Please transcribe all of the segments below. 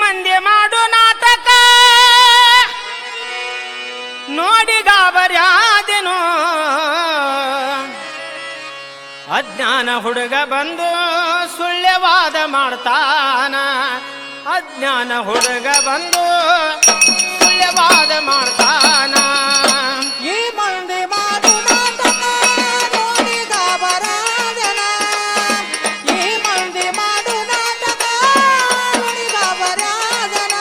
ಮಂದಿ ಮಾಡು ನಾಟಕ ನೋಡಿ ಗಾಬರ್ಯಾದೆನೋ ಅಜ್ಞಾನ ಹುಡುಗ ಬಂದು ಸುಳ್ಯವಾದ ಮಾಡ್ತಾನ ಅಜ್ಞಾನ ಹುಡುಗ ಬಂದು ಸುಳ್ಯವಾದ ಮಾಡ್ತಾನ ಈ ಮಂದಿ ಮಾಡು ನಾಟಕ ನೋಡಿ ಗಾಬರಾದನ ಈ ಮಂದಿ ಮಾಡು ನಾಟಕ ನೋಡಿ ಗಾಬರಾದನ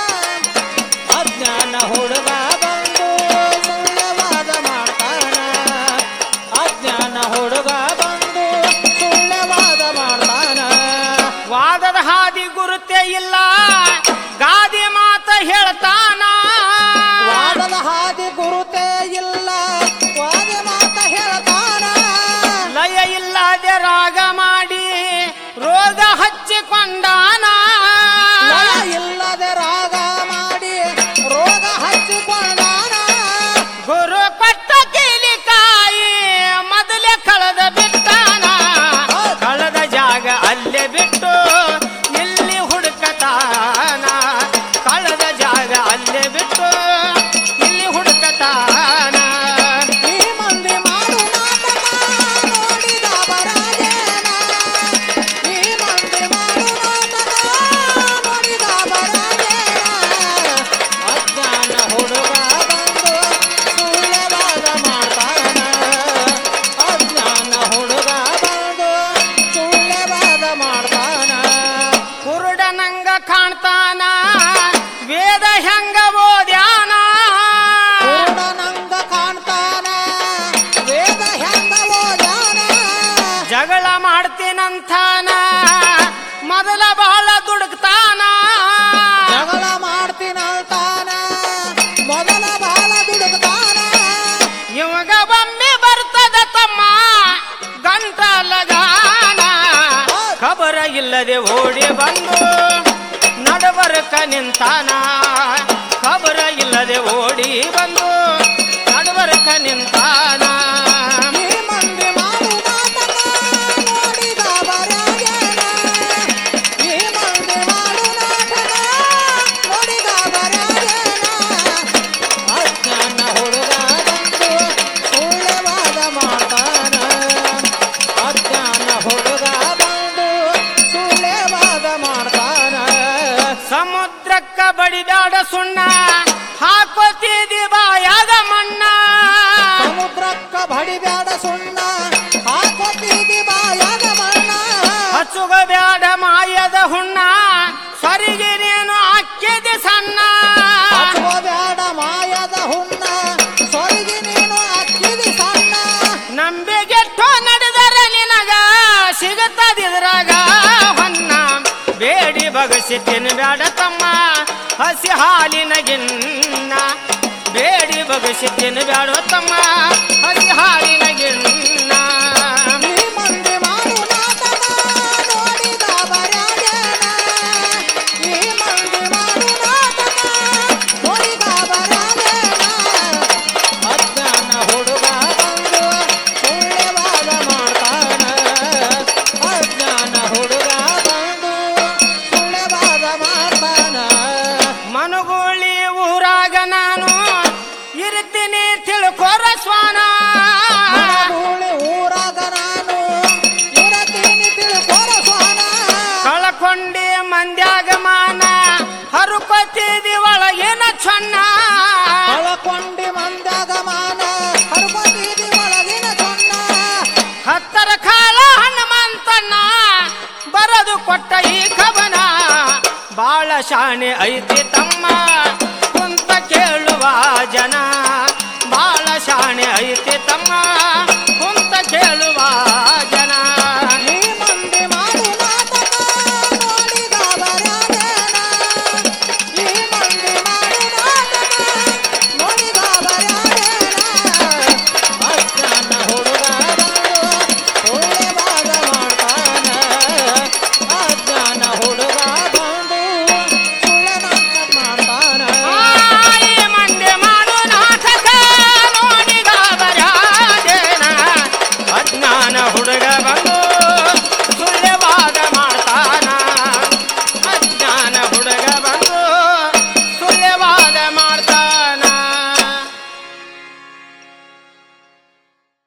ಅಜ್ಞಾನ ಹುಡುಗ ಬಂದು ಸುಳ್ಯವಾದ ಮಾಡ್ತಾನ ಅಜ್ಞಾನ ಹುಡುಗ ಬಂದು ಸುಳ್ಯವಾದ ಮಾಡ್ತಾನ ವಾದದ ಹಾದಿ ಗುರುತೇ ಇಲ್ಲ ಗಾದಿ ಮಾತ ಹೇಳ್ತಾನ ವಾದದ ಹಾದಿ ಗುರುತೇ ಇಲ್ಲ ವಾದ ಮಾತ ಹೇಳ್ತಾನ ಲಯ ಇಲ್ಲದೆ ರಾಗ ಮಾಡಿ ರೋಗ ಹಚ್ಚಿಕೊಂಡಾನ ಲಯ ಇಲ್ಲದೆ ರಾಗ ಮಾಡಿ ರೋಗ ಹಚ್ಚಿಕೊಂಡಾನ ಗುರು ಕೊಟ್ಟ ಕೀಲಿಕಾಯಿ ಮೊದಲೇ ಕಳೆದ ಬಿಟ್ಟಾನ ಕಳೆದ ಜಾಗ ಅಲ್ಲೇ ಬಿಟ್ಟು ಇಲ್ಲಿ ಹುಡುಕತಾನ ಕಳೆದ ಜಾಗ ಅಲ್ಲೇ ಬಿಟ್ಟು ಇಲ್ಲಿ ಹುಡುಕತಾನ ಈ ಮಂದಿ ಮಾಡು ನಾಟಕ ನೋಡಿದ ಬರಾಜೇನ ಈ ಮಂದಿ ಮಾಡು ನಾಟಕ ನೋಡಿದ ಬರಾಜೇನ ಅಜ್ಞಾನ ಹುಡುಗ ಬಂದು ಸುಳ್ಳೆವಾದ ಮಾಡ್ತಾನ ಅಜ್ಞಾನ ಹುಡುಗ ಬಂದು ಸುಳ್ಳೆವಾದ ಮಾಡ್ತಾನ ಕುರುಡನಂಗ ಕಾಣ್ತಾನ ವೇದ ಹೆಂಗ ಓದ್ಯಾನ ಕುರುಡನಂಗ ಕಾಣ್ತಾನ ವೇದ ಹೆಂಗ ಓದಾನ ಜಗಳ ಮಾಡ್ತೀನಂತಾನ ಮೊದಲ ಬಾಳ ದುಡುಕ್ತಾನ ಜಗಳ ಮಾಡ್ತೀನಂತಾನ ಮೊದಲ ಬಾಳ ದುಡುಕ್ತಾನ ಇವಾಗ ಒಮ್ಮೆ ಬರ್ತದ ತಮ್ಮ ಗಂಟಲಗಾನ ಖಬರ ಇಲ್ಲದೆ ಓಡಿ ಬಂದು ನಡಬರಕ ನಿಂತಾನ ಖಬರ ಇಲ್ಲದೆ ಓಡಿ ಬಂದು ನಡಬರಕ ನಿಂತಾನ ಈ ಮಂದಿ ಮಾಡು ನಾಟಕ ನೋಡಿದ ಬರಾಜೇನ ಈ ಮಂದಿ ಮಾಡು ನಾಟಕ ನೋಡಿದ ಬರಾಜೇನ ಅಜ್ಞಾನ ಹುಡುಗ ಬಂದು ಸುಳ್ಳೆವಾದ ಮಾಡ್ತಾನ ಅಜ್ಞಾನ ಹುಡುಗ ಬಂದು ಸುಳ್ಳೆವಾದ ಮಾಡ್ತಾನ ಸಮುದ್ರಕ್ಕ ಬಡಿದಾಡ ಸುಣ್ಣ ಹಾಕೋತಿದಿ ಬಾಯಾಗ ಮಣ್ಣ ಸಮುದ್ರಕ್ಕ ಬಡಿಬ್ಯಾಡ ಸುಣ್ಣ ಹಾಕೋತೀವಿ ಬಾಯಾಗ ಮಣ್ಣ ಹಚ್ಚುಗ ಬ್ಯಾಡ ಮಾಯದ ಹುಣ್ಣ ಸರಿಗೆ ನೀನು ಅಕ್ಕಿದಿ ಸಣ್ಣ ಹಚ್ಕೋಬ್ಯಾಡ ಮಾಯದ ಹುಣ್ಣ ಸೊರಗಿ ನೀನು ಅಕ್ಕಿದಿ ಸಣ್ಣ ನಂಬಿಗೆಟ್ಟು ನಡೆದರೆ ನಿನಗ ಸಿಗುತ್ತದಿದ್ರಾಗ ಹೊನ್ನ ಬೇಡಿ ಬಗಸಿ ತಿನ್ಬ್ಯಾಡ ತಮ್ಮ ಹಸಿ ಹಾಲಿನ ಗಿನ್ನ ಬೇಡಿ ಬಗಸಿ ತಿನ್ಬ್ಯಾಡ ತಮ್ಮ ಹಸಿ ಹಾಲಿನ ಗಿನ್ನ ಈ ಮಂದಿ ಮಾಡು ನಾಟಕ ನೋಡಿದ ಬರಾಜೇನ ಈ ಮಂದಿ ಮಾಡು ನಾಟಕ ನೋಡಿದ ಬರಾಜೇನ ಅಜ್ಞಾನ ಹುಡುಗ ಬಂದು ಸುಳ್ಳೆವಾದ ಮಾಡ್ತಾನ ಅಜ್ಞಾನ ಹುಡುಗ ಬಂದು ಸುಳ್ಳೆವಾದ ಮಾಡ್ತಾನ ಮನುಗುಳಿ ಊರಾಗ ನಾನು ಇರ್ತೀನಿ ತಿಳ್ಕೊರ ಸ್ವಾನ ಮನಗೂಳಿ ಊರಾಗ ನಾನು ಇರತೀನಿ ತಿಳ್ಕೊರ ಸ್ವಾನ ಕಳಕೊಂಡಿ ಮಂದ್ಯಾಗ ಮಾನ ಹರುಕೊತಿದಿ ಒಳಗಿನ ಚೊನ್ನ ಕಳಕೊಂಡಿ ಮಂದಾಗ ಮಾನ ಹರ್ಬೀದಿ ಒಳಗಿನ ಸೊನ್ನ ಹತ್ತರ ಕಾಲ ಹನುಮಂತಣ್ಣ ಬರದು ಕೊಟ್ಟ ಈ ಕವನ ಬಾಳ ಶಾಣೆ ಐತಿ ತಮ್ಮ ಕುಂತ ಕೇಳುವ ಜನ ಬಾಳ ಶಾಣೆ ಐತಿ ತಮ್ಮ ಕುಂತ ಕೇಳುವ ಜನ ಈ ಮಂದಿ ಮಾಡು ನಾಟಕ ನೋಡಿದ ಬರಾಜೇನ ಈ ಮಂದಿ ಮಾಡು ನಾಟಕ ನೋಡಿದ ಬರಾಜೇನ ಅಜ್ಞಾನ ಹುಡುಗ ಬಂದು ಸುಳ್ಳೆವಾದ ಮಾಡ್ತಾನ ಅಜ್ಞಾನ ಹುಡುಗ ಬಂದು ಸುಳ್ಳೆ ನಾಟಕ ಮಾಡ್ತಾನ ಆಯಿ ಮಂದೆ ಮಾಡು ನಾಟಕ ನೋಡಿದ ಬರಾಜೇನ ಅಜ್ಞಾನ ಹುಡುಗ ಬಂದು